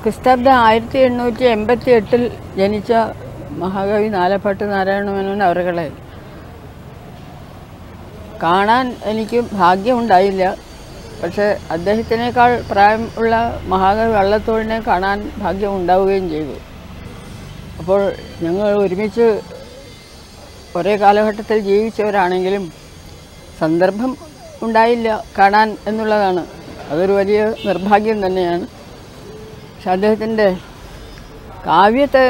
ക്രിസ്താബ്ദം ആയിരത്തി എണ്ണൂറ്റി എൺപത്തി എട്ടിൽ ജനിച്ച മഹാകവി നാലപ്പാട്ട് നാരായണ മേനോൻ അവരുകളെ കാണാൻ എനിക്ക് ഭാഗ്യമുണ്ടായില്ല പക്ഷേ അദ്ദേഹത്തിനേക്കാൾ പ്രായം ഉള്ള മഹാകവി വള്ളത്തോളിനെ കാണാൻ ഭാഗ്യം ഉണ്ടാവുകയും ചെയ്തു അപ്പോൾ ഞങ്ങൾ ഒരുമിച്ച് ഒരേ കാലഘട്ടത്തിൽ ജീവിച്ചവരാണെങ്കിലും സന്ദർഭം ഉണ്ടായില്ല കാണാൻ എന്നുള്ളതാണ് അതൊരു വലിയ നിർഭാഗ്യം തന്നെയാണ് പക്ഷെ അദ്ദേഹത്തിൻ്റെ കാവ്യത്തെ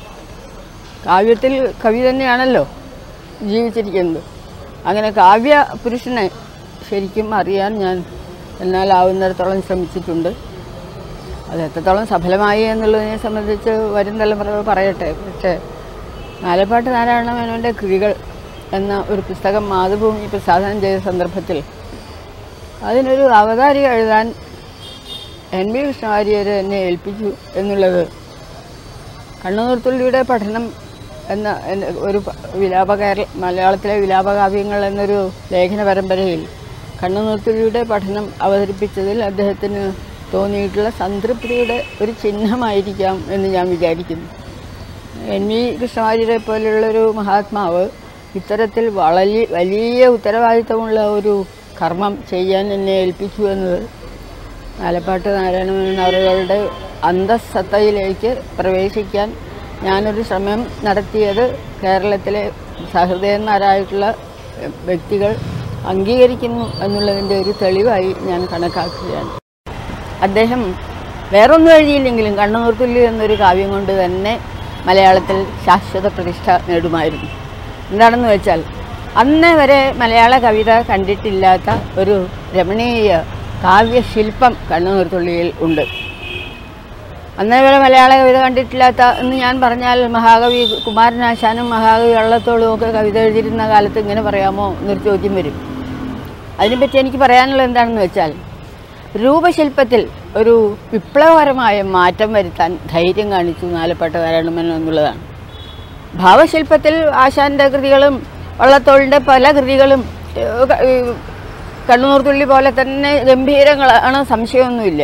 കാവ്യത്തിൽ കവി തന്നെയാണല്ലോ ജീവിച്ചിരിക്കുന്നത് അങ്ങനെ കാവ്യ പുരുഷനെ ശരിക്കും അറിയാൻ ഞാൻ എന്നാലാവുന്നിടത്തോളം ശ്രമിച്ചിട്ടുണ്ട് അത് എത്രത്തോളം സഫലമായി എന്നുള്ളതിനെ സംബന്ധിച്ച് വരും തലമുറകൾ പറയട്ടെ പക്ഷേ നാലപ്പാട്ട് നാരായണ മേനോൻ്റെ കൃതികൾ എന്ന ഒരു പുസ്തകം മാതൃഭൂമി പ്രസാദനം ചെയ്ത സന്ദർഭത്തിൽ അതിനൊരു അവതാരിക എഴുതാൻ എൻ ബി കൃഷ്ണവാര്യർ എന്നെ ഏൽപ്പിച്ചു എന്നുള്ളത് കണ്ണുനീർത്തുള്ളിയുടെ പഠനം എന്ന എന്ന ഒരു പ- വിലാപ കേരള മലയാളത്തിലെ വിലാപകാവ്യങ്ങൾ എന്നൊരു ലേഖന പരമ്പരയിൽ കണ്ണുനീർത്തുള്ളിയുടെ പഠനം അവതരിപ്പിച്ചതിൽ അദ്ദേഹത്തിന് തോന്നിയിട്ടുള്ള സംതൃപ്തിയുടെ ഒരു ചിഹ്നമായിരിക്കാം എന്ന് ഞാൻ വിചാരിക്കുന്നു എൻ വി കൃഷ്ണവാര്യരെ പോലെയുള്ളൊരു മഹാത്മാവ് ഇത്തരത്തിൽ വളരെ വലിയ ഉത്തരവാദിത്തമുള്ള ഒരു കർമ്മം ചെയ്യാൻ എന്നെ ഏൽപ്പിച്ചു എന്നത് ആലപ്പാട്ട് നാരായണമേനോൻ അവരുടെ അന്തസ്സത്തയിലേക്ക് പ്രവേശിക്കാൻ ഞാനൊരു ശ്രമം നടത്തിയത് കേരളത്തിലെ സഹൃദയന്മാരായിട്ടുള്ള എഹ്, വ്യക്തികൾ അംഗീകരിക്കുന്നു എന്നുള്ളതിൻ്റെ ഒരു തെളിവായി ഞാൻ കണക്കാക്കുകയാണ് അദ്ദേഹം വേറൊന്നും എഴുതിയില്ലെങ്കിലും കണ്ണുനീർത്തുള്ളി എന്നൊരു കാവ്യം കൊണ്ട് തന്നെ മലയാളത്തിൽ ശാശ്വത പ്രതിഷ്ഠ നേടുമായിരുന്നു എന്താണെന്ന് വെച്ചാൽ അന്നേ വരെ മലയാള കവിത കണ്ടിട്ടില്ലാത്ത ഒരു രമണീയ കാവ്യശില്പം കണ്ണുനീർത്തുള്ളിയിൽ ഉണ്ട് അന്നേ വരെ മലയാള കവിത കണ്ടിട്ടില്ലാത്ത എന്ന് ഞാൻ പറഞ്ഞാൽ മഹാകവി കുമാരനാശാനും മഹാകവി വള്ളത്തോളും ഒക്കെ കവിത എഴുതിയിരുന്ന കാലത്ത് ഇങ്ങനെ പറയാമോ എന്നൊരു ചോദ്യം വരും അതിനെപ്പറ്റി എനിക്ക് പറയാനുള്ളത് എന്താണെന്ന് വെച്ചാൽ രൂപശില്പത്തിൽ ഒരു വിപ്ലവകരമായ മാറ്റം വരുത്താൻ ധൈര്യം കാണിച്ചു നാലപ്പെട്ട നാരായണമേനോൻ എന്നുള്ളതാണ് ഭാവശില്പത്തിൽ ആശാന്റെ കൃതികളും വള്ളത്തോളിൻ്റെ പല കൃതികളും ഏഹ്, ക- ഏഹ്, കണ്ണൂർത്തുള്ളി പോലെ തന്നെ ഗംഭീരങ്ങളാണ് സംശയമൊന്നുമില്ല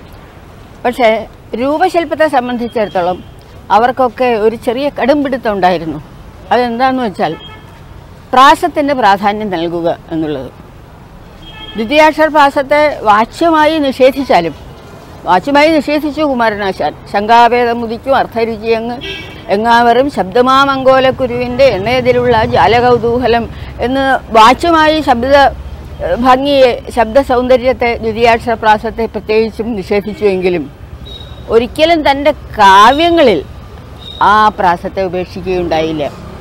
പക്ഷേ രൂപശില്പത്തെ സംബന്ധിച്ചിടത്തോളം അവർക്കൊക്കെ ഒരു ചെറിയ കടുംപിടുത്തം ഉണ്ടായിരുന്നു അതെന്താണെന്ന് വെച്ചാൽ പ്രാസത്തിൻ്റെ പ്രാധാന്യം നൽകുക എന്നുള്ളത് ദ്വിതീയാക്ഷര പ്രാസത്തെ വാച്യമായി നിഷേധിച്ചാലും വാച്യമായി നിഷേധിച്ചു കുമാരനാശാൻ ശങ്കാഭേദം മുതിക്കും അർത്ഥരുചി അങ്ങ് എങ്ങാവറും ശബ്ദമാമങ്കോലക്കുരുവിൻ്റെ എണ്ണയതിലുള്ള ജാലകൗതൂഹലം എന്ന് വാച്യമായി ശബ്ദ ഏഹ്, ഭംഗിയെ ശബ്ദ സൗന്ദര്യത്തെ ദ്വിതീയാക്ഷര പ്രാസത്തെ പ്രത്യേകിച്ചും നിഷേധിച്ചുവെങ്കിലും ഒരിക്കലും തൻ്റെ കാവ്യങ്ങളിൽ ആ പ്രാസത്തെ ഉപേക്ഷിക്കുകയുണ്ടായില്ല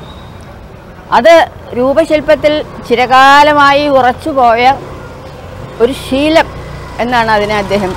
അത് രൂപശില്പത്തിൽ ചിരകാലമായി ഉറച്ചുപോയ ഒരു ശീലം എന്നാണ് അതിനെ അദ്ദേഹം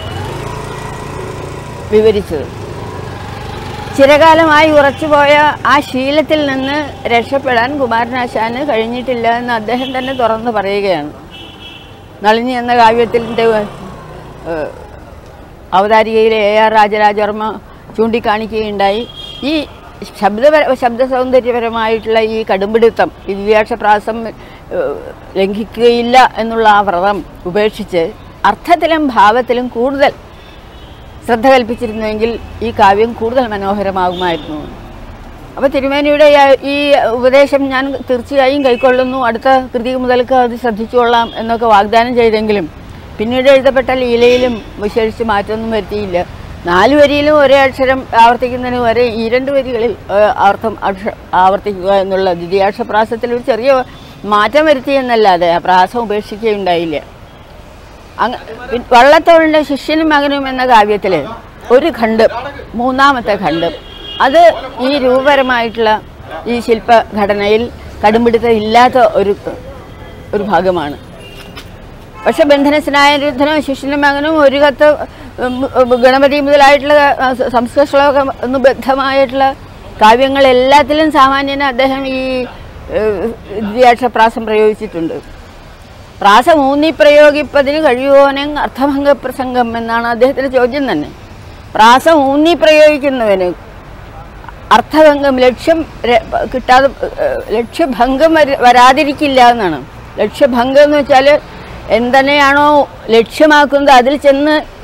വിവരിച്ചത് ചിരകാലമായി ഉറച്ചുപോയ ആ ശീലത്തിൽ നിന്ന് രക്ഷപ്പെടാൻ കുമാരനാശാന് കഴിഞ്ഞിട്ടില്ല എന്ന് അദ്ദേഹം തന്നെ തുറന്നു പറയുകയാണ് നളിനി എന്ന കാവ്യത്തിൻ്റെ ഏഹ്, അവതാരികയിലെ എ ആർ രാജരാജവർമ്മ ചൂണ്ടിക്കാണിക്കുകയുണ്ടായി ഈ ശബ്ദപര ശബ്ദ സൗന്ദര്യപരമായിട്ടുള്ള ഈ കടുംപിടുത്തം ഈ ദിവ്യാക്ഷപ്രാസം ഏഹ്, ലംഘിക്കുകയില്ല എന്നുള്ള ആ വ്രതം ഉപേക്ഷിച്ച് അർത്ഥത്തിലും ഭാവത്തിലും കൂടുതൽ ശ്രദ്ധ കൽപ്പിച്ചിരുന്നുവെങ്കിൽ ഈ കാവ്യം കൂടുതൽ മനോഹരമാകുമായിരുന്നു അപ്പോൾ തിരുമേനിയുടെ ഈ- ഈ ഉപദേശം ഞാൻ തീർച്ചയായും കൈക്കൊള്ളുന്നു അടുത്ത കൃതി മുതൽക്ക് അത് ശ്രദ്ധിച്ചുകൊള്ളാം എന്നൊക്കെ വാഗ്ദാനം ചെയ്തെങ്കിലും പിന്നീട് എഴുതപ്പെട്ട ലീലയിലും വിശേഷിച്ച് മാറ്റമൊന്നും വരുത്തിയില്ല നാല് വരിയിലും ഒരേ അക്ഷരം ആവർത്തിക്കുന്നതിന് വരെ ഈ രണ്ട് വരികളിൽ ഏഹ്, അർത്ഥം അക്ഷ ആവർത്തിക്കുക എന്നുള്ള ദ്വിതീയാക്ഷപ്രാസത്തിൽ ഒരു ചെറിയ മാറ്റം വരുത്തിയെന്നല്ലാതെ ആ പ്രാസം ഉപേക്ഷിക്കുകയുണ്ടായില്ല അങ്ങ് പി- വള്ളത്തോളിൻ്റെ ശിഷ്യനും മകനും എന്ന കാവ്യത്തിൽ ഒരു ഖണ്ഡം മൂന്നാമത്തെ ഖണ്ഡം അത് ഈ രൂപപരമായിട്ടുള്ള ഈ ശില്പഘടനയിൽ കടുംപിടുത്തം ഇല്ലാത്ത ഒരു ഒരു ഭാഗമാണ് പക്ഷെ ബന്ധനസ്നായ രുദ്ധനും ശിഷ്യനും മകനും ഒരു കത്ത് ഉം, ഉം, ഗണപതി മുതലായിട്ടുള്ള ആ, സ- സംസ്കൃത ശ്ലോകം എന്ന് ബദ്ധമായിട്ടുള്ള കാവ്യങ്ങളെല്ലാത്തിലും സാമാന്യന് അദ്ദേഹം ഈ ദ്വിയാക്ഷപ്രാസം പ്രയോഗിച്ചിട്ടുണ്ട് പ്രാസം ഊന്നി പ്രയോഗിപ്പതിന് കഴിയുവോനെങ് അർത്ഥഭംഗ പ്രസംഗം എന്നാണ് അദ്ദേഹത്തിൻ്റെ ചോദ്യം തന്നെ പ്രാസം ഊന്നി പ്രയോഗിക്കുന്നവന് അർത്ഥഭംഗം ലക്ഷ്യം ര- കിട്ടാതെ ഏഹ്, ലക്ഷ്യഭംഗം വര- വരാതിരിക്കില്ല എന്നാണ് ലക്ഷ്യഭംഗം എന്ന് വെച്ചാൽ എന്തിനെയാണോ ലക്ഷ്യമാക്കുന്നത് അതിൽ ചെന്ന്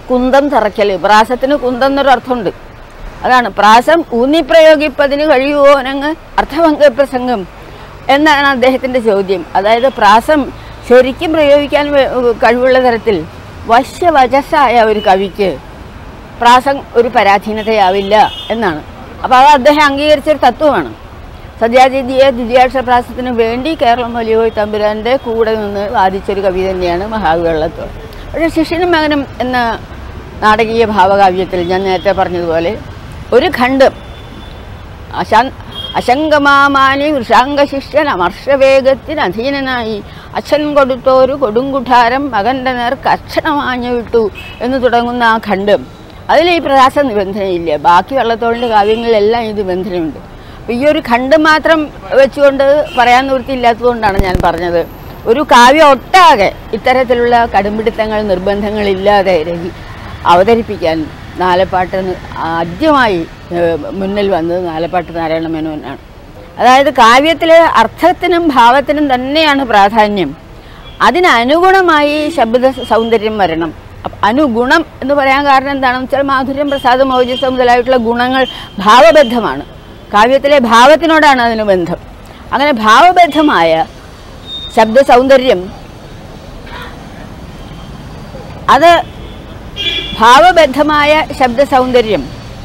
കുന്തം തറയ്ക്കൽ പ്രാസത്തിന് കുന്തം എന്നൊരു അർത്ഥമുണ്ട് അതാണ് പ്രാസം ഊന്നി പ്രയോഗിപ്പതിന് കഴിയുമോ അങ്ങ് അർത്ഥഭംഗ പ്രസംഗം എന്നാണ് അദ്ദേഹത്തിൻ്റെ ചോദ്യം അതായത് പ്രാസം ശരിക്കും പ്രയോഗിക്കാൻ വേ- കഴിവുള്ള തരത്തിൽ വശ്യവചസ്സായ ഒരു കവിക്ക് പ്രാസം ഒരു പരാധീനതയാവില്ല എന്നാണ് അപ്പോൾ അത് അദ്ദേഹം അംഗീകരിച്ചൊരു തത്വമാണ് സദ്യാതിഥിയെ ദ്വിതീയാക്ഷര പ്രാസത്തിന് വേണ്ടി കേരളം വലിയോയ് തമ്പുരാൻ്റെ കൂടെ നിന്ന് വാദിച്ചൊരു കവി തന്നെയാണ് മഹാവെള്ളത്തോൾ പക്ഷേ ശിഷ്യനും മകനും എന്ന നാടകീയ ഭാവകാവ്യത്തിൽ ഞാൻ നേരത്തെ പറഞ്ഞതുപോലെ ഒരു ഖണ്ഡം അശാൻ അശങ്കമാമാനി വൃഷാംഗശിഷ്യൻ അമർഷവേഗത്തിന് അധീനനായി അച്ഛൻ കൊടുത്തോരു കൊടുങ്കുഠാരം മകൻ്റെ നേർക്ക് അക്ഷണമാഞ്ഞു വിട്ടു എന്ന് തുടങ്ങുന്ന ആ ഖണ്ഡം അതിൽ ഈ പ്രകാശ നിബന്ധനയില്ല ബാക്കി വള്ളത്തോളിൻ്റെ കാവ്യങ്ങളിലെല്ലാം ഇത് ബന്ധനയുണ്ട് അപ്പോൾ ഈ ഒരു ഖണ്ഡം മാത്രം വെച്ചുകൊണ്ട് പറയാൻ നിവൃത്തിയില്ലാത്തതുകൊണ്ടാണ് ഞാൻ പറഞ്ഞത് ഒരു കാവ്യം ഒട്ടാകെ ഇത്തരത്തിലുള്ള കടുംപിടുത്തങ്ങൾ നിർബന്ധങ്ങളില്ലാതെ രചി- അവതരിപ്പിക്കാൻ നാലപ്പാട്ട് ന് ആദ്യമായി ഏഹ്, മുന്നിൽ വന്നത് നാലപ്പാട്ട് നാരായണ മേനോനാണ് അതായത് കാവ്യത്തിൽ അർത്ഥത്തിനും ഭാവത്തിനും തന്നെയാണ് പ്രാധാന്യം അതിനനുഗുണമായി ശബ്ദ സൗന്ദര്യം വരണം അപ്പ- അനുഗുണം എന്ന് പറയാൻ കാരണം എന്താണെന്ന് വെച്ചാൽ മാധുര്യം പ്രസാദം ഓജസ് മുതലായിട്ടുള്ള ഗുണങ്ങൾ ഭാവബദ്ധമാണ് കാവ്യത്തിലെ ഭാവത്തിനോടാണ് അതിന് ബന്ധം അങ്ങനെ ഭാവബദ്ധമായ ശബ്ദ സൗന്ദര്യം അത് ഭാവബദ്ധമായ ശബ്ദ സൗന്ദര്യം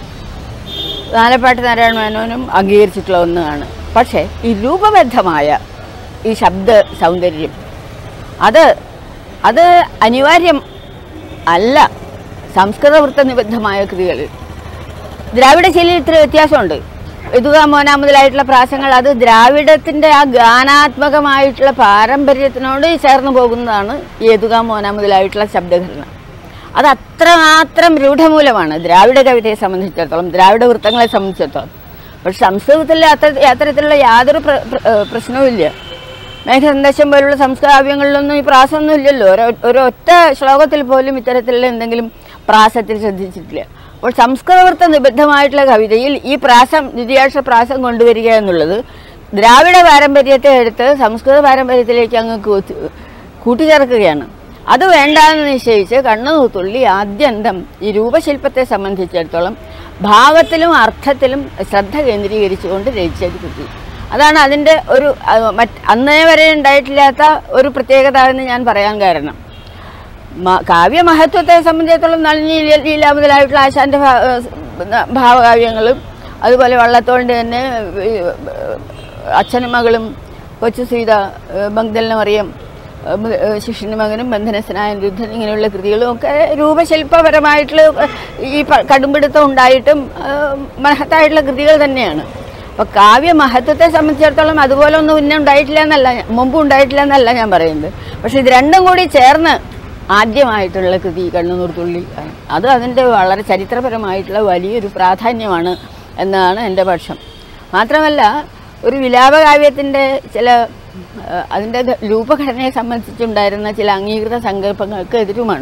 നാലപ്പാട്ട് നാരായണ മേനോനും അംഗീകരിച്ചിട്ടുള്ള ഒന്നാണ് പക്ഷേ ഈ രൂപബദ്ധമായ ഈ ശബ്ദ സൗന്ദര്യം അത് അത് അനിവാര്യം അല്ല സംസ്കൃത വൃത്ത നിബദ്ധമായ കൃതികളിൽ ദ്രാവിഡ ശൈലിയിൽ ഇത്തിരി വ്യത്യാസമുണ്ട് യദുക മോന മുതലായിട്ടുള്ള പ്രാസങ്ങൾ അത് ദ്രാവിഡത്തിൻ്റെ ആ ഗാനാത്മകമായിട്ടുള്ള പാരമ്പര്യത്തിനോട് ചേർന്ന് പോകുന്നതാണ് ഈ യദുക മോന മുതലായിട്ടുള്ള ശബ്ദഘടന അത് അത്രമാത്രം രൂഢമൂലമാണ് ദ്രാവിഡ കവിതയെ സംബന്ധിച്ചിടത്തോളം ദ്രാവിഡ വൃത്തങ്ങളെ സംബന്ധിച്ചിടത്തോളം പക്ഷെ സംസ്കൃതത്തിൽ അത്ര അത്തരത്തിലുള്ള യാതൊരു പ്ര- പ്ര- ഏഹ് പ്രശ്നവുമില്ല മേഘസന്ദേശം പോലുള്ള സംസ്കാരവ്യങ്ങളിലൊന്നും ഈ പ്രാസമൊന്നും ഇല്ലല്ലോ ഒരു ഒരു ഒറ്റ ശ്ലോകത്തിൽ പോലും ഇത്തരത്തിലുള്ള എന്തെങ്കിലും പ്രാസത്തിൽ ശ്രദ്ധിച്ചിട്ടില്ല അപ്പോൾ സംസ്കൃതവൃത്ത നിബദ്ധമായിട്ടുള്ള കവിതയിൽ ഈ പ്രാസം ദ്വിതീയാക്ഷ പ്രാസം കൊണ്ടുവരിക എന്നുള്ളത് ദ്രാവിഡ പാരമ്പര്യത്തെ എടുത്ത് സംസ്കൃത പാരമ്പര്യത്തിലേക്ക് അങ്ങ് കൂട്ടി- കൂട്ടിച്ചേർക്കുകയാണ് അത് വേണ്ടാന്ന് നിശ്ചയിച്ച് കണ്ണുനൂത്തുള്ളി ആദ്യന്തം ഈ രൂപശില്പത്തെ സംബന്ധിച്ചിടത്തോളം ഭാവത്തിലും അർത്ഥത്തിലും ശ്രദ്ധ കേന്ദ്രീകരിച്ചുകൊണ്ട് രചിച്ചത് കൃതി അതാണ് അതിൻ്റെ ഒരു അഹ് മറ്റ് അന്നേ വരെ ഉണ്ടായിട്ടില്ലാത്ത ഒരു പ്രത്യേകത എന്ന് ഞാൻ പറയാൻ കാരണം മ- കാവ്യമഹത്വത്തെ സംബന്ധിച്ചിടത്തോളം നളിനി ലീല- ലീല മുതലായിട്ടുള്ള ആശാന്റെ ഭാ- ഏഹ് ഭാവകാവ്യങ്ങളും അതുപോലെ വള്ളത്തോളിൻ്റെ തന്നെ ഏഹ് അച്ഛനും മകളും കൊച്ചു സീത ഏഹ് മഗ്ദലിന മറിയം ഏഹ് മു- ഏഹ് ശിഷ്യനും മകനും ബന്ധനസ്ഥനായ രുദ്ധൻ ഇങ്ങനെയുള്ള കൃതികളും ഒക്കെ രൂപശില്പപരമായിട്ടുള്ള ഈ പ- കടുംപിടുത്തം ഉണ്ടായിട്ടും ഏഹ് മഹത്തായിട്ടുള്ള കൃതികൾ തന്നെയാണ് അപ്പോൾ കാവ്യമഹത്വത്തെ സംബന്ധിച്ചിടത്തോളം അതുപോലെ ഒന്നും പിന്നെ ഉണ്ടായിട്ടില്ല എന്നല്ല ഞാൻ- മുമ്പ് ഉണ്ടായിട്ടില്ല എന്നല്ല ഞാൻ പറയുന്നത് പക്ഷെ ഇത് രണ്ടും കൂടി ചേർന്ന് ആദ്യമായിട്ടുള്ള കൃതി കണ്ണുനൂർ തുള്ളി ആണ് അത് അതിൻ്റെ വളരെ ചരിത്രപരമായിട്ടുള്ള വലിയൊരു പ്രാധാന്യമാണ് എന്നാണ് എൻ്റെ പക്ഷം മാത്രമല്ല ഒരു വിലാപകാവ്യത്തിൻ്റെ ചില ആ, അതിൻ്റെ ഘ- രൂപഘടനയെ സംബന്ധിച്ചുണ്ടായിരുന്ന ചില അംഗീകൃത സങ്കല്പങ്ങൾക്ക് എതിരുമാണ്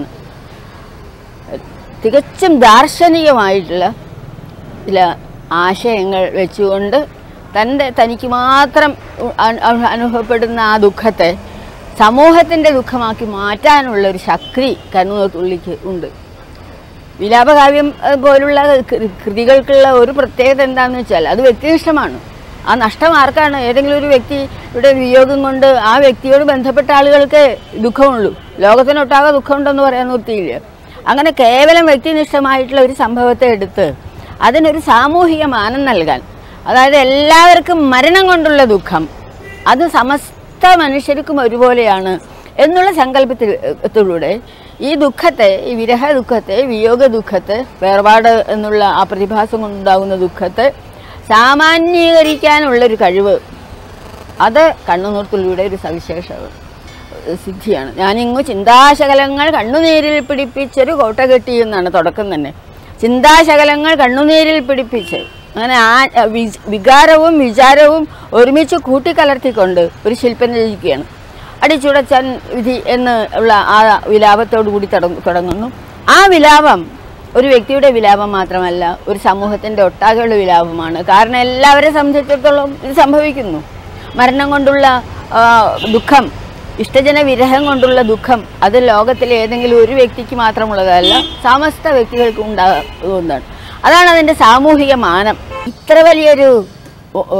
തികച്ചും ദാർശനികമായിട്ടുള്ള ചില ആശയങ്ങൾ വെച്ചുകൊണ്ട് തൻ്റെ തനിക്ക് മാത്രം ഉ- അ- അ- അനുഭവപ്പെടുന്ന ആ ദുഃഖത്തെ സമൂഹത്തിൻ്റെ ദുഃഖമാക്കി മാറ്റാനുള്ള ഒരു ശക്തി കണ്ണൂർ തുള്ളിക്ക് ഉണ്ട് വിലാപകാവ്യം ഏഹ്, പോലുള്ള കൃ- കൃതികൾക്കുള്ള ഒരു പ്രത്യേകത എന്താണെന്ന് വെച്ചാൽ അത് വ്യക്തിനിഷ്ഠമാണ് ആ നഷ്ടം ആർക്കാണ് ഏതെങ്കിലും ഒരു വ്യക്തിയുടെ വിയോഗം കൊണ്ട് ആ വ്യക്തിയോട് ബന്ധപ്പെട്ട ആളുകൾക്ക് ദുഃഖമുള്ളൂ ലോകത്തിനൊട്ടാകെ ദുഃഖമുണ്ടെന്ന് പറയാൻ നിർത്തിയില്ല അങ്ങനെ കേവലം വ്യക്തിനിഷ്ഠമായിട്ടുള്ള ഒരു സംഭവത്തെ എടുത്ത് അതിനൊരു സാമൂഹിക മാനം നൽകാൻ അതായത് എല്ലാവർക്കും മരണം കൊണ്ടുള്ള ദുഃഖം അത് സമസ്ത മനുഷ്യർക്കും ഒരുപോലെയാണ് എന്നുള്ള സങ്കല്പത്തിലൂടെ ഈ ദുഃഖത്തെ ഈ വിരഹ ദുഃഖത്തെ വിയോഗ ദുഃഖത്തെ വേർപാട് എന്നുള്ള ആ പ്രതിഭാസം കൊണ്ടുണ്ടാകുന്ന ദുഃഖത്തെ സാമാന്യീകരിക്കാനുള്ളൊരു കഴിവ് അത് കണ്ണുനീർത്തുള്ളിയുടെ ഒരു സവിശേഷ സിദ്ധിയാണ് ഞാനിങ്ങു ചിന്താശകലങ്ങൾ കണ്ണുനീരിൽ പിടിപ്പിച്ചൊരു കോട്ട കെട്ടി എന്നാണ് തുടക്കം തന്നെ ചിന്താശകലങ്ങൾ കണ്ണുനീരിൽ പിടിപ്പിച്ച് അങ്ങനെ ആ വി- വികാരവും വിചാരവും ഒരുമിച്ച് കൂട്ടിക്കലർത്തിക്കൊണ്ട് ഒരു ശില്പം രചിക്കുകയാണ് അടിച്ചുടച്ചാൻ വിധി എന്ന് ഉള്ള ആ വിലാപത്തോടു കൂടി തുടങ്ങ- തുടങ്ങുന്നു ആ വിലാപം ഒരു വ്യക്തിയുടെ വിലാപം മാത്രമല്ല ഒരു സമൂഹത്തിൻ്റെ ഒട്ടാകെയുള്ള വിലാപമാണ് കാരണം എല്ലാവരെ സംബന്ധിച്ചിടത്തോളം ഇത് സംഭവിക്കുന്നു മരണം കൊണ്ടുള്ള ആ, ദുഃഖം ഇഷ്ടജന വിരഹം കൊണ്ടുള്ള ദുഃഖം അത് ലോകത്തിലെ ഏതെങ്കിലും ഒരു വ്യക്തിക്ക് മാത്രമുള്ളതല്ല സമസ്ത വ്യക്തികൾക്കും ഉണ്ടാകുന്നതാണ് അതാണ് അതിൻ്റെ സാമൂഹിക മാനം ഇത്ര വലിയൊരു ഒ- ഓ,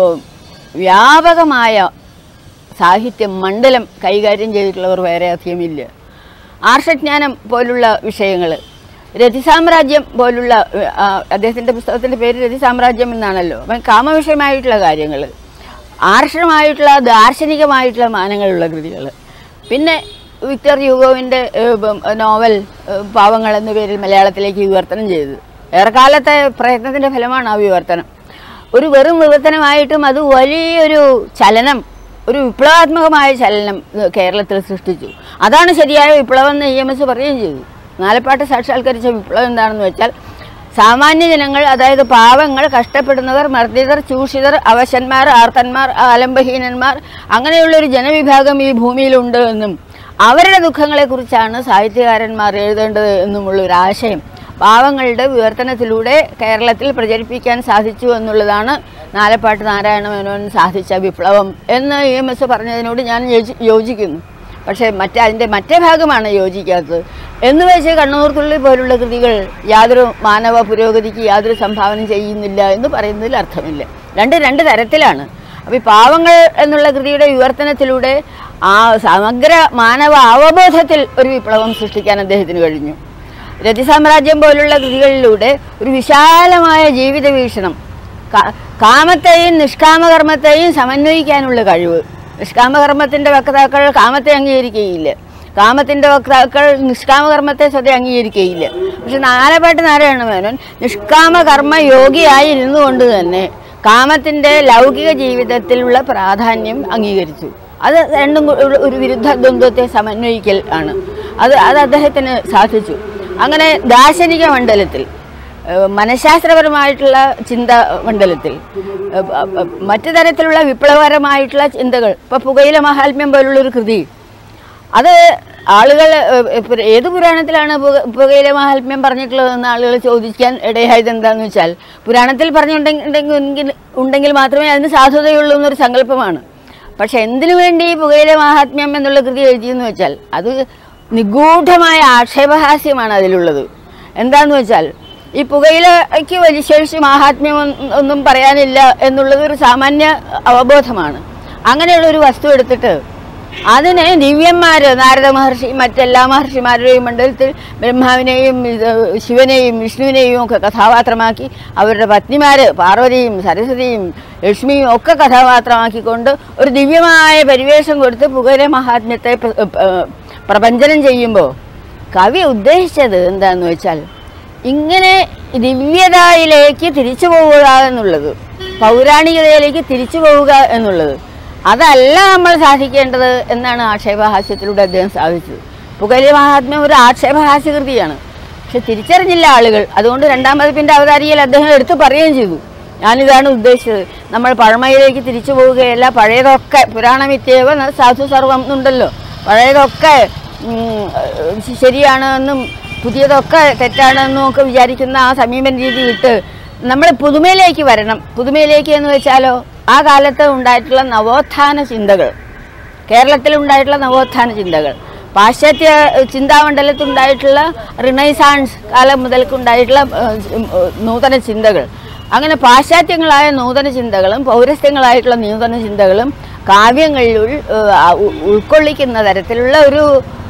വ്യാപകമായ സാഹിത്യം മണ്ഡലം കൈകാര്യം ചെയ്തിട്ടുള്ളവർ വേറെ അധികമില്ല ആർഷജ്ഞാനം പോലുള്ള വിഷയങ്ങൾ രതിസാമ്രാജ്യം പോലുള്ള ആ, അദ്ദേഹത്തിൻ്റെ പുസ്തകത്തിൻ്റെ പേര് രതിസാമ്രാജ്യം എന്നാണല്ലോ അപ്പം കാമവിഷയമായിട്ടുള്ള കാര്യങ്ങൾ ആർഷമായിട്ടുള്ള ദാർശനികമായിട്ടുള്ള മാനങ്ങളുള്ള കൃതികൾ പിന്നെ വിക്ടർ യുഗോവിൻ്റെ നോവൽ ഏഹ്, പാവങ്ങൾ എന്ന പേരിൽ മലയാളത്തിലേക്ക് വിവർത്തനം ചെയ്തത് ഏറെക്കാലത്തെ പ്രയത്നത്തിൻ്റെ ഫലമാണ് ആ വിവർത്തനം ഒരു വെറും വിവർത്തനമായിട്ടും അത് വലിയൊരു ചലനം ഒരു വിപ്ലവാത്മകമായ ചലനം ഏഹ്, കേരളത്തിൽ സൃഷ്ടിച്ചു അതാണ് ശരിയായ വിപ്ലവം എന്ന് ഇ എം എസ് പറയുകയും ചെയ്തു നാലപ്പാട്ട് സാക്ഷാത്കരിച്ച വിപ്ലവം എന്താണെന്ന് വെച്ചാൽ സാമാന്യ ജനങ്ങൾ അതായത് പാവങ്ങൾ കഷ്ടപ്പെടുന്നവർ മർദ്ദിതർ ചൂഷിതർ അവശന്മാർ ആർത്തന്മാർ ആലംബഹീനന്മാർ അങ്ങനെയുള്ള ഒരു ജനവിഭാഗം ഈ ഭൂമിയിലുണ്ട് എന്നും അവരുടെ ദുഃഖങ്ങളെക്കുറിച്ചാണ് സാഹിത്യകാരന്മാർ എഴുതേണ്ടത് എന്നുമുള്ള ഒരു ആശയം പാവങ്ങളുടെ വിവർത്തനത്തിലൂടെ കേരളത്തിൽ പ്രചരിപ്പിക്കാൻ സാധിച്ചു എന്നുള്ളതാണ് നാലപ്പാട്ട് നാരായണ മേനോൻ സാധിച്ച വിപ്ലവം എന്ന് ഇ എം എസ് പറഞ്ഞതിനോട് ഞാൻ യോജി- യോജിക്കുന്നു പക്ഷേ മറ്റേ അതിൻ്റെ മറ്റേ ഭാഗമാണ് യോജിക്കാത്തത് എന്ന് വെച്ച് കണ്ണൂർത്തുള്ളി പോലുള്ള കൃതികൾ യാതൊരു മാനവ പുരോഗതിക്ക് യാതൊരു സംഭാവന ചെയ്യുന്നില്ല എന്ന് പറയുന്നതിൽ അർത്ഥമില്ല രണ്ട് രണ്ട് തരത്തിലാണ് അപ്പോൾ ഈ പാവങ്ങൾ എന്നുള്ള കൃതിയുടെ വിവർത്തനത്തിലൂടെ ആ സമഗ്ര മാനവ അവബോധത്തിൽ ഒരു വിപ്ലവം സൃഷ്ടിക്കാൻ അദ്ദേഹത്തിന് കഴിഞ്ഞു രതിസാമ്രാജ്യം പോലുള്ള കൃതികളിലൂടെ ഒരു വിശാലമായ ജീവിത വീക്ഷണം കാ- കാമത്തെയും നിഷ്കാമകർമ്മത്തെയും സമന്വയിക്കാനുള്ള കഴിവ് നിഷ്കാമകർമ്മത്തിൻ്റെ വക്താക്കൾ കാമത്തെ അംഗീകരിക്കുകയില്ല കാമത്തിൻ്റെ വക്താക്കൾ നിഷ്കാമകർമ്മത്തെ സ്വതേ അംഗീകരിക്കുകയില്ല പക്ഷെ നാലപ്പാട്ട് നാരായണ മേനോൻ നിഷ്കാമകർമ്മ യോഗിയായി ഇരുന്നുകൊണ്ട് തന്നെ കാമത്തിൻ്റെ ലൗകിക ജീവിതത്തിലുള്ള പ്രാധാന്യം അംഗീകരിച്ചു അത് രണ്ടും കൂ- ഒരു- ഒരു വിരുദ്ധ ദ്വന്ദ്വത്തെ സമന്വയിക്കൽ ആണ് അത് അത് അദ്ദേഹത്തിന് സാധിച്ചു അങ്ങനെ ദാർശനിക മണ്ഡലത്തിൽ ഏഹ് മനഃശാസ്ത്രപരമായിട്ടുള്ള ചിന്ത മണ്ഡലത്തിൽ ഏഹ് പ- പ- മറ്റു തരത്തിലുള്ള വിപ്ലവകരമായിട്ടുള്ള ചിന്തകൾ ഇപ്പോൾ പുകയില മഹാത്മ്യം പോലുള്ളൊരു കൃതി അത് ആളുകൾ ഏഹ്, ഇപ്പൊ ഏത് പുരാണത്തിലാണ് പുക- പുകയില മഹാത്മ്യം പറഞ്ഞിട്ടുള്ളതെന്ന് ആളുകൾ ചോദിക്കാൻ ഇടയായത് എന്താണെന്ന് വെച്ചാൽ പുരാണത്തിൽ പറഞ്ഞിട്ടുണ്ടെങ്കിൽ ഉണ്ടെങ്കിൽ മാത്രമേ അതിന് സാധുതയുള്ളൂ എന്നൊരു സങ്കല്പമാണ് പക്ഷെ എന്തിനു വേണ്ടി ഈ പുകയില മഹാത്മ്യം എന്നുള്ള കൃതി എഴുതിയെന്ന് വെച്ചാൽ അത് നിഗൂഢമായ ആക്ഷേപഹാസ്യമാണ് അതിലുള്ളത് എന്താന്ന് വെച്ചാൽ ഈ പുകയിലയ്ക്ക് വലിയ ശേഷി മഹാത്മ്യം ഒന്നും- ഒന്നും പറയാനില്ല എന്നുള്ളത് ഒരു സാമാന്യ അവബോധമാണ് അങ്ങനെയുള്ള ഒരു വസ്തു എടുത്തിട്ട് അതിനെ ദിവ്യന്മാര് നാരദ മഹർഷി മറ്റെല്ലാ മഹർഷിമാരുടെയും മണ്ഡലത്തിൽ ബ്രഹ്മാവിനെയും ഇത് ശിവനെയും വിഷ്ണുവിനെയും ഒക്കെ കഥാപാത്രമാക്കി അവരുടെ പത്നിമാര് പാർവതിയും സരസ്വതിയും ലക്ഷ്മിയും ഒക്കെ കഥാപാത്രമാക്കിക്കൊണ്ട് ഒരു ദിവ്യമായ പരിവേഷം കൊടുത്ത് പുകയില മഹാത്മ്യത്തെ പ്ര- ഏഹ് പ്രപഞ്ചനം ചെയ്യുമ്പോൾ കവി ഉദ്ദേശിച്ചത് എന്താന്ന് വെച്ചാൽ ഇങ്ങനെ ദിവ്യതയിലേക്ക് തിരിച്ചു പോവുക എന്നുള്ളത് പൗരാണികതയിലേക്ക് തിരിച്ചു പോവുക എന്നുള്ളത് അതല്ല നമ്മൾ സാധിക്കേണ്ടത് എന്നാണ് ആക്ഷേപഹാസ്യത്തിലൂടെ അദ്ദേഹം സാധിച്ചത് പുകലി മഹാത്മ്യം ഒരു ആക്ഷേപഹാസ്യ കൃതിയാണ് പക്ഷെ തിരിച്ചറിഞ്ഞില്ല ആളുകൾ അതുകൊണ്ട് രണ്ടാം പതിപ്പിൻ്റെ അവതാരികയിൽ അദ്ദേഹം എടുത്തു പറയുകയും ചെയ്തു ഞാനിതാണ് ഉദ്ദേശിച്ചത് നമ്മൾ പഴമയിലേക്ക് തിരിച്ചു പോവുകയല്ല പഴയതൊക്കെ പുരാണമിത്യേവ ന സാധു സർവം എന്നുണ്ടല്ലോ പഴയതൊക്കെ ഉം, ഏഹ് ശരിയാണ് എന്നും പുതിയതൊക്കെ തെറ്റാണെന്നും ഒക്കെ വിചാരിക്കുന്ന ആ സമീപന രീതി വിട്ട് നമ്മൾ പുതുമയിലേക്ക് വരണം പുതുമയിലേക്ക് എന്ന് വെച്ചാലോ ആ കാലത്ത് ഉണ്ടായിട്ടുള്ള നവോത്ഥാന ചിന്തകൾ കേരളത്തിൽ ഉണ്ടായിട്ടുള്ള നവോത്ഥാന ചിന്തകൾ പാശ്ചാത്യ ഏഹ്, ചിന്താമണ്ഡലത്തിൽ ഉണ്ടായിട്ടുള്ള റിനൈസാൻസ് കാലം മുതൽക്കുണ്ടായിട്ടുള്ള ഏഹ്, ഉം, ഏഹ്, നൂതന ചിന്തകൾ അങ്ങനെ പാശ്ചാത്യങ്ങളായ നൂതന ചിന്തകളും പൗരസ്ത്യങ്ങളായിട്ടുള്ള നൂതന ചിന്തകളും കാവ്യങ്ങളിൽ ഉൾ- ഏഹ്, ആ ഉ- ഉൾക്കൊള്ളിക്കുന്ന തരത്തിലുള്ള ഒരു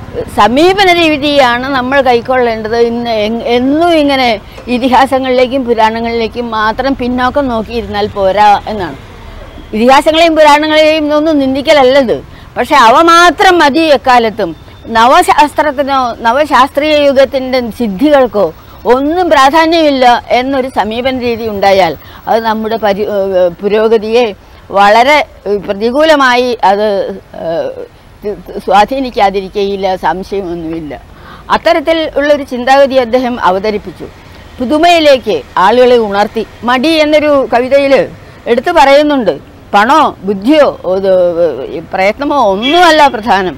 സമീപന രീതിയാണ് നമ്മൾ കൈക്കൊള്ളേണ്ടത് ഇന്ന് എങ്- എന്നും ഇങ്ങനെ ഇതിഹാസങ്ങളിലേക്കും പുരാണങ്ങളിലേക്കും മാത്രം പിന്നോക്കം നോക്കിയിരുന്നാൽ പോരാ എന്നാണ് ഇതിഹാസങ്ങളെയും പുരാണങ്ങളെയും ഒന്നും നിന്ദിക്കലല്ലത് പക്ഷെ അവ മാത്രം മതി എക്കാലത്തും നവശാസ്ത്രത്തിനോ നവശാസ്ത്രീയ യുഗത്തിൻ്റെ സിദ്ധികൾക്കോ ഒന്നും പ്രാധാന്യമില്ല എന്നൊരു സമീപന രീതി ഉണ്ടായാൽ അത് നമ്മുടെ പരി ഏഹ് പുരോഗതിയെ വളരെ ഏഹ് പ്രതികൂലമായി അത് ഏഹ് ത്- ത് സ്വാധീനിക്കാതിരിക്കുകയില്ല സംശയമൊന്നുമില്ല അത്തരത്തിൽ ഉള്ളൊരു ചിന്താഗതി അദ്ദേഹം അവതരിപ്പിച്ചു പുതുമയിലേക്ക് ആളുകളെ ഉണർത്തി മടി എന്നൊരു കവിതയിൽ എടുത്തു പറയുന്നുണ്ട് പണോ ബുദ്ധിയോ ഇത് പ്രയത്നമോ ഒന്നുമല്ല പ്രധാനം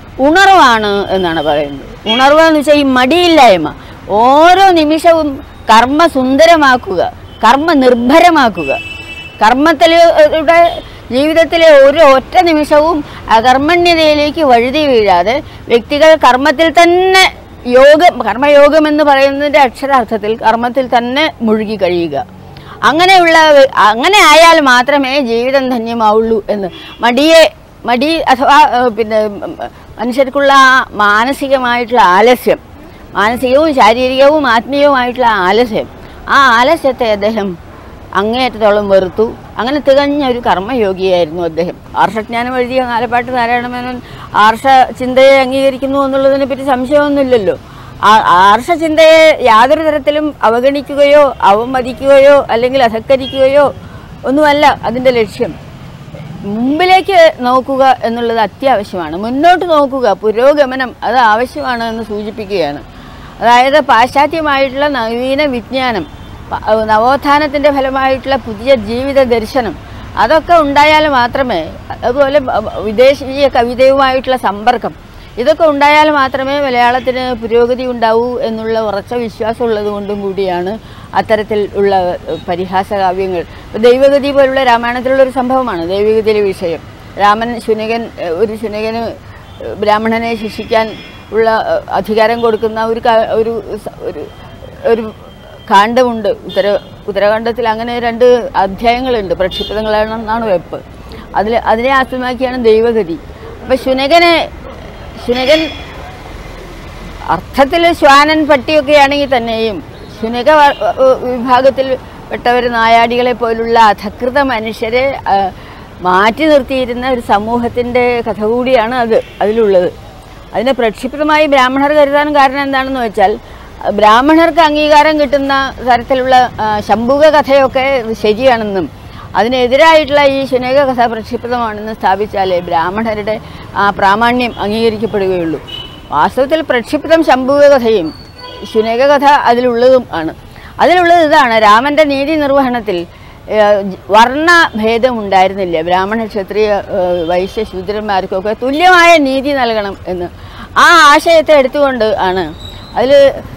ഉണർവാണ് എന്നാണ് പറയുന്നത് ഉണർവ് എന്ന് വെച്ചാൽ ഈ മടിയില്ലായ്മ ഓരോ നിമിഷവും കർമ്മ സുന്ദരമാക്കുക കർമ്മ നിർഭരമാക്കുക കർമ്മത്തിലൂടെ ജീവിതത്തിലെ ഒരു ഒറ്റ നിമിഷവും അകർമ്മണ്യതയിലേക്ക് വഴുതി വീഴാതെ വ്യക്തികൾ കർമ്മത്തിൽ തന്നെ യോഗം കർമ്മയോഗം എന്ന് പറയുന്നതിൻ്റെ അക്ഷരാർത്ഥത്തിൽ കർമ്മത്തിൽ തന്നെ മുഴുകി കഴിയുക അങ്ങനെയുള്ള വ- അങ്ങനെ ആയാൽ മാത്രമേ ജീവിതം ധന്യമാവുള്ളൂ എന്ന് മടിയെ മടി അഥവാ ഏഹ്, പിന്നെ ഉം, മനുഷ്യർക്കുള്ള ആ മാനസികമായിട്ടുള്ള ആലസ്യം മാനസികവും ശാരീരികവും ആത്മീയവുമായിട്ടുള്ള ആലസ്യം ആ ആലസ്യത്തെ അദ്ദേഹം അങ്ങേയറ്റത്തോളം വെറുത്തു അങ്ങനെ തികഞ്ഞ ഒരു കർമ്മയോഗിയായിരുന്നു അദ്ദേഹം ആർഷജ്ഞാനം എഴുതിയ നാലപ്പാട്ട് നാരായണമേനോൻ ആർഷ ചിന്തയെ അംഗീകരിക്കുന്നു എന്നുള്ളതിനെ പറ്റി സംശയമൊന്നുമില്ലല്ലോ ആ- ആർഷ ചിന്തയെ യാതൊരു തരത്തിലും അവഗണിക്കുകയോ അവമതിക്കുകയോ അല്ലെങ്കിൽ അധക്കരിക്കുകയോ ഒന്നുമല്ല അതിൻ്റെ ലക്ഷ്യം മുമ്പിലേക്ക് നോക്കുക എന്നുള്ളത് അത്യാവശ്യമാണ് മുന്നോട്ട് നോക്കുക പുരോഗമനം അത് ആവശ്യമാണ് എന്ന് സൂചിപ്പിക്കുകയാണ് അതായത് പാശ്ചാത്യമായിട്ടുള്ള നവീന വിജ്ഞാനം പ- നവോത്ഥാനത്തിൻ്റെ ഫലമായിട്ടുള്ള പുതിയ ജീവിത ദർശനം അതൊക്കെ ഉണ്ടായാൽ മാത്രമേ അതുപോലെ ബ- ബ- വിദേശീയ കവിതയുമായിട്ടുള്ള സമ്പർക്കം ഇതൊക്കെ ഉണ്ടായാൽ മാത്രമേ മലയാളത്തിന് പുരോഗതി ഉണ്ടാവൂ എന്നുള്ള ഉറച്ച വിശ്വാസം ഉള്ളത് കൊണ്ടും കൂടിയാണ് അത്തരത്തിൽ ഉള്ള ഏഹ്, പരിഹാസ കാവ്യങ്ങൾ ഇപ്പൊ ദൈവഗതി പോലുള്ള രാമായണത്തിലുള്ള ഒരു സംഭവമാണ് ദൈവഗതിയിലെ വിഷയം രാമൻ ശുനകൻ ഏഹ്, ഒരു ശുനകന് ഏഹ്, ബ്രാഹ്മണനെ ശിക്ഷിക്കാൻ ഉള്ള ഏഹ്, അധികാരം കൊടുക്കുന്ന ഒരു ക- ഒരു സ- ഒരു ഒരു കാണ്ഡമുണ്ട് ഉത്തര ഉത്തരകാണ്ഡത്തിൽ അങ്ങനെ രണ്ട് അധ്യായങ്ങളുണ്ട് പ്രക്ഷിപ്തങ്ങളാണെന്നാണ് വെപ്പ് അതിൽ അതിനെ ആസ്പദമാക്കിയാണ് ദൈവഗതി അപ്പം ശുനകനെ ശുനകൻ അർത്ഥത്തിൽ ശ്വാനൻ പട്ടിയൊക്കെ ആണെങ്കിൽ തന്നെയും ശുനക വ- വ- വിഭാഗത്തിൽ പെട്ടവർ നായാടികളെ പോലുള്ള അധകൃത മനുഷ്യരെ ആ, മാറ്റി നിർത്തിയിരുന്ന ഒരു സമൂഹത്തിൻ്റെ കഥ കൂടിയാണ് അത് അതിലുള്ളത് അതിനെ പ്രക്ഷിപ്തമായി ബ്രാഹ്മണർ കരുതാൻ കാരണം എന്താണെന്ന് വെച്ചാൽ ആ, ബ്രാഹ്മണർക്ക് അംഗീകാരം കിട്ടുന്ന തരത്തിലുള്ള ആ, ശംഭുക കഥയൊക്കെ ശരിയാണെന്നും അതിനെതിരായിട്ടുള്ള ഈ ശുനക കഥ പ്രക്ഷിപ്തമാണെന്ന് സ്ഥാപിച്ചാലേ ബ്രാഹ്മണരുടെ ആ പ്രാമാണ്യം അംഗീകരിക്കപ്പെടുകയുള്ളൂ വാസ്തവത്തിൽ പ്രക്ഷിപ്തം ശംഭുക കഥയും ശുനക കഥ അതിലുള്ളതും ആണ് അതിലുള്ളത് ഇതാണ് രാമൻ്റെ നീതി നിർവഹണത്തിൽ ഏഹ്, ജ- വർണ്ണഭേദം ഉണ്ടായിരുന്നില്ല ബ്രാഹ്മണ ക്ഷത്രിയ ഏഹ്, വൈശ്യ ശൂദ്രന്മാർക്കൊക്കെ തുല്യമായ നീതി നൽകണം എന്ന് ആ ആശയത്തെ എടുത്തുകൊണ്ട് ആണ് അതിൽ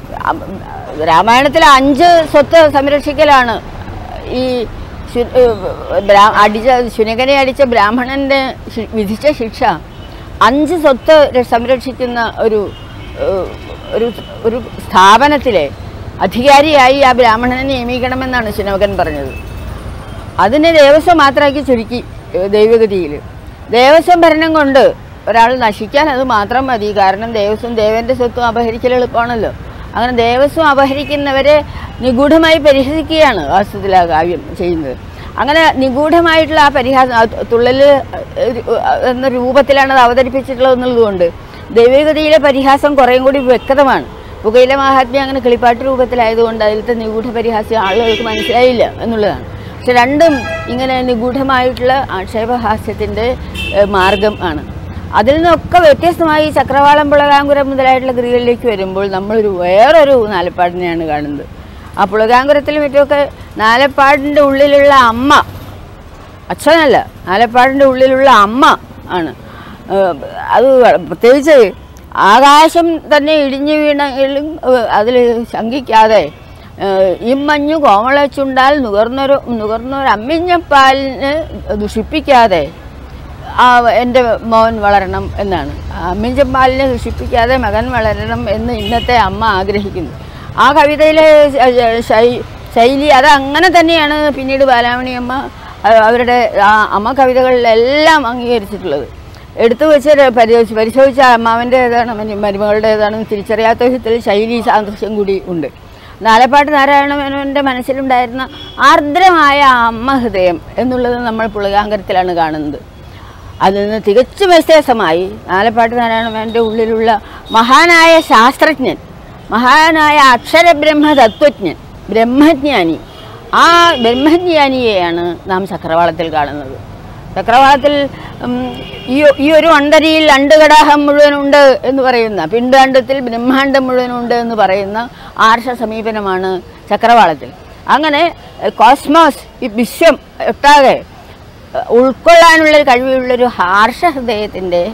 രാമായണത്തിലെ അഞ്ച് സ്വത്ത് സംരക്ഷിക്കലാണ് ഈ ശു- ഏഹ് ബ്രാ- അടിച്ച ശുനകനെ അടിച്ച ബ്രാഹ്മണന്റെ ശി- വിധിച്ച ശിക്ഷ അഞ്ച് സ്വത്ത് ര- സംരക്ഷിക്കുന്ന ഒരു ഏഹ്, ഒരു ഒരു സ്ഥാപനത്തിലെ അധികാരിയായി ആ ബ്രാഹ്മണനെ നിയമിക്കണമെന്നാണ് ശുനകൻ പറഞ്ഞത് അതിനെ ദേവസ്വം മാത്രമാക്കി ചുരുക്കി ഏഹ് ദൈവഗതിയിൽ ദേവസ്വം ഭരണം കൊണ്ട് ഒരാൾ നശിക്കാൻ അത് മാത്രം മതി കാരണം ദേവസ്വം ദേവന്റെ സ്വത്തും അപഹരിക്കൽ എളുപ്പമാണല്ലോ അങ്ങനെ ദേവസ്വം അപഹരിക്കുന്നവരെ നിഗൂഢമായി പരിഹസിക്കുകയാണ് വാസ്തവത്തിൽ ആ കാവ്യം ചെയ്യുന്നത് അങ്ങനെ നിഗൂഢമായിട്ടുള്ള ആ പരിഹാസം ആ തുള്ളൽ എന്ന രൂപത്തിലാണ് അത് അവതരിപ്പിച്ചിട്ടുള്ളത് എന്നുള്ളതുകൊണ്ട് ദൈവഗതിയിലെ പരിഹാസം കുറേയും കൂടി വ്യക്തമാണ് പുകയില മഹാത്മ്യം അങ്ങനെ കിളിപ്പാട്ട് രൂപത്തിലായതുകൊണ്ട് അതിലത്തെ നിഗൂഢ പരിഹാസം ആളുകൾക്ക് മനസ്സിലായില്ല എന്നുള്ളതാണ് പക്ഷെ രണ്ടും ഇങ്ങനെ നിഗൂഢമായിട്ടുള്ള ആക്ഷേപഹാസ്യത്തിൻ്റെ ഏഹ്, മാർഗം ആണ് അതിൽ നിന്നൊക്കെ വ്യത്യസ്തമായി ചക്രവാളം പുളകാങ്കുരം മുതലായിട്ടുള്ള കൃതികളിലേക്ക് വരുമ്പോൾ നമ്മളൊരു വേറൊരു നാലപ്പാടിനെയാണ് കാണുന്നത് ആ പുളകാങ്കുരത്തിൽ മറ്റുമൊക്കെ നാലപ്പാടിൻ്റെ ഉള്ളിലുള്ള അമ്മ അച്ഛനല്ല ആലപ്പാടിൻ്റെ ഉള്ളിലുള്ള അമ്മ ആണ് ഏഹ് അത് പ്രത്യേകിച്ച് ആകാശം തന്നെ ഇടിഞ്ഞു വീണെങ്കിലും അതിൽ ശങ്കിക്കാതെ ഏഹ് ഇമ്മഞ്ഞു കോമളച്ചുണ്ടാൽ നുകർന്നൊരു നുകർന്നൊരു അമ്മിഞ്ഞപ്പാലിന് ദുഷിപ്പിക്കാതെ ആ എൻ്റെ മോൻ വളരണം എന്നാണ് അമ്മിഞ്ചപ്പാലിനെ ദുഷിപ്പിക്കാതെ മകൻ വളരണം എന്ന് ഇന്നത്തെ അമ്മ ആഗ്രഹിക്കുന്നു ആ കവിതയിലെ ശ- ശൈ- ശൈലി അത് അങ്ങനെ തന്നെയാണ് പിന്നീട് ബാലാമണി അമ്മ അഹ് അവരുടെ ആ അമ്മ കവിതകളിലെല്ലാം അംഗീകരിച്ചിട്ടുള്ളത് എടുത്തു വെച്ച് ര- പരിശോധിച്ച് പരിശോധിച്ച അമ്മാവൻ്റെ ഏതാണ് മനി- മരുമകളുടെ ഏതാണെന്ന് തിരിച്ചറിയാത്ത വിധത്തിൽ ശൈലി സാദൃശ്യം കൂടി ഉണ്ട് നാലപ്പാട്ട് നാരായണ മേനോൻ്റെ മനസ്സിലുണ്ടായിരുന്ന ആർദ്രമായ ആ അമ്മ ഹൃദയം എന്നുള്ളത് നമ്മൾ പുളകാങ്കരത്തിലാണ് കാണുന്നത് അതിൽ നിന്ന് തികച്ചും വ്യത്യാസമായി നാലപ്പാട്ട് നാരായണമേൻ്റെ ഉള്ളിലുള്ള മഹാനായ ശാസ്ത്രജ്ഞൻ മഹാനായ അക്ഷരബ്രഹ്മ തത്വജ്ഞൻ ബ്രഹ്മജ്ഞാനി ആ ബ്രഹ്മജ്ഞാനിയെയാണ് നാം ചക്രവാളത്തിൽ കാണുന്നത് ചക്രവാളത്തിൽ ഉം, ഈ ഈ ഒരു അണ്ടരിയിൽ അണ്ടുകടാഹം മുഴുവനുണ്ട് എന്ന് പറയുന്ന പിണ്ടാണ്ടത്തിൽ ബ്രഹ്മാണ്ടം മുഴുവനുണ്ട് എന്ന് പറയുന്ന ആർഷ സമീപനമാണ് ചക്രവാളത്തിൽ അങ്ങനെ എഹ്, കോസ്മോസ് ഈ വിശ്വം ഒട്ടാകെ എഹ്, ഉൾക്കൊള്ളാനുള്ള കഴിവുള്ളൊരു ഹാർഷ ഹൃദയത്തിൻ്റെ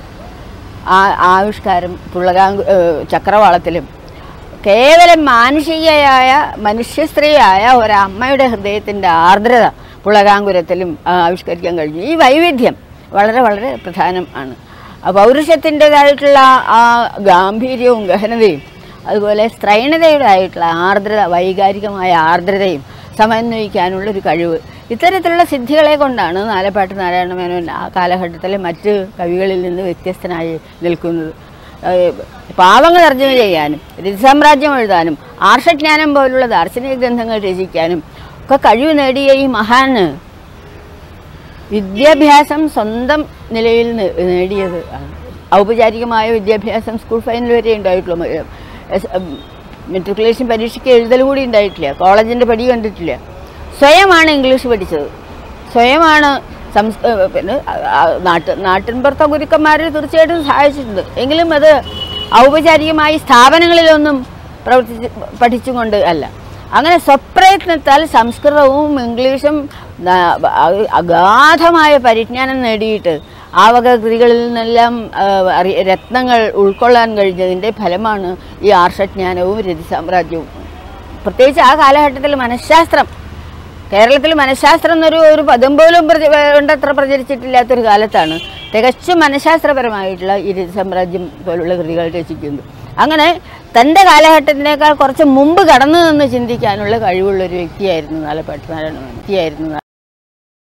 ആ ആവിഷ്കാരം പുള്ളകാങ്ക് ഏഹ്, ചക്രവാളത്തിലും കേവലം മാനുഷികയായ മനുഷ്യസ്ത്രീയായ ഒരമ്മയുടെ ഹൃദയത്തിൻ്റെ ആർദ്രത പുളകാങ്കുരത്തിലും ആ, ആവിഷ്കരിക്കാൻ കഴിഞ്ഞു ഈ വൈവിധ്യം വളരെ വളരെ പ്രധാനം ആണ് ആ പൗരുഷത്തിൻ്റെതായിട്ടുള്ള ആ ഗാംഭീര്യവും ഗഹനതയും അതുപോലെ സ്ത്രൈണതയുടേതായിട്ടുള്ള ആർദ്രത വൈകാരികമായ ആർദ്രതയും സമന്വയിക്കാനുള്ള ഒരു കഴിവ് ഇത്തരത്തിലുള്ള സിദ്ധികളെ കൊണ്ടാണ് നാലപ്പാട്ട് നാരായണ മേനോൻ ആ കാലഘട്ടത്തിലെ മറ്റ് കവികളിൽ നിന്ന് വ്യത്യസ്തനായി നിൽക്കുന്നത് ഏഹ് പാവങ്ങൾ തർജ്ജമ ചെയ്യാനും രതിസാമ്രാജ്യം എഴുതാനും ആർഷജ്ഞാനം പോലുള്ള ദാർശനിക ഗ്രന്ഥങ്ങൾ രചിക്കാനും ഒക്കെ കഴിവ് നേടിയ ഈ മഹാന് വിദ്യാഭ്യാസം സ്വന്തം നിലയിൽ നെ- നേടിയത് ആണ് ഔപചാരികമായ വിദ്യാഭ്യാസം സ്കൂൾ ഫൈനൽ വരെ ഉണ്ടായിട്ടുള്ളൂ മെട്രിക്കുലേഷൻ പരീക്ഷയ്ക്ക് എഴുതൽ കൂടി ഉണ്ടായിട്ടില്ല കോളേജിൻ്റെ പടി കണ്ടിട്ടില്ല സ്വയമാണ് ഇംഗ്ലീഷ് പഠിച്ചത് സ്വയമാണ് സംസ് ഏഹ് പിന്നെ നാട്ട് നാട്ടിൻപുറത്തെ ഗുരുക്കന്മാർ തീർച്ചയായിട്ടും സഹായിച്ചിട്ടുണ്ട് എങ്കിലും അത് ഔപചാരികമായി സ്ഥാപനങ്ങളിലൊന്നും പ്രവർത്തിച്ച് പഠിച്ചുകൊണ്ട് അല്ല അങ്ങനെ സ്വപ്രയത്നത്താൽ സംസ്കൃതവും ഇംഗ്ലീഷും ന- അ- അഗാധമായ പരിജ്ഞാനം നേടിയിട്ട് ആ വക കൃതികളിൽ നിന്നെല്ലാം ആ, അറി- രത്നങ്ങൾ ഉൾക്കൊള്ളാൻ കഴിഞ്ഞതിൻ്റെ ഫലമാണ് ഈ ആർഷജ്ഞാനവും രതിസാമ്രാജ്യവും പ്രത്യേകിച്ച് ആ കാലഘട്ടത്തിൽ മനഃശാസ്ത്രം കേരളത്തിൽ മനഃശാസ്ത്രം എന്നൊരു ഒരു പദം പോലും പ്രച- വേണ്ടത്ര പ്രചരിച്ചിട്ടില്ലാത്തൊരു കാലത്താണ് തികച്ചും മനഃശാസ്ത്രപരമായിട്ടുള്ള ഈ രതിസാമ്രാജ്യം പോലുള്ള കൃതികൾ രചിക്കുന്നത് അങ്ങനെ തൻ്റെ കാലഘട്ടത്തിനേക്കാൾ കുറച്ച് മുമ്പ് കടന്നു നിന്ന് ചിന്തിക്കാനുള്ള കഴിവുള്ള ഒരു വ്യക്തിയായിരുന്നു നാലപ്പാട്ട് നാരായണ വ്യക്തിയായിരുന്നു